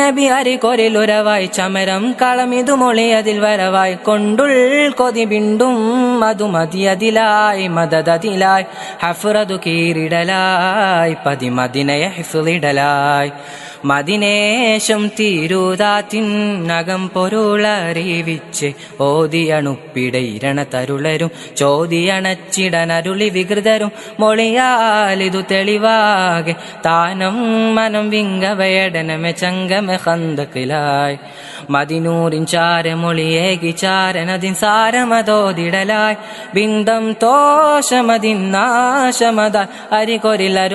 നബി അരികൊരിലുരവായി ചമരം കളമിതു മൊളിയതിൽ വരവായി കൊണ്ടുൾ കൊതി ബിണ്ടും മധു മതിയതിലായി മദതതിലായി ഹഫ്റതു കീറിടലായി പതിമതിനയ ഹിഫുലിടലായി മതിനേശം തീരൂതാത്തിനകം പൊരുളറിവിച്ച് ഓതിയണുപ്പിടയിരണ തരുളരും ചോദിയണച്ചിടനരുളി വികൃതരും മൊളിയാലിതു തെളിവാകെ താനം മനം വിങ്കവയടനമെ ചങ്കമെ ഹന്തക്കിലായി മതിനൂറിൻ ചാരമൊളിയേകി ചാരനതിൻ സാരമതോതിടലായി ബിന്ദം തോഷമതിൻ നാശമത അരികൊരിലരും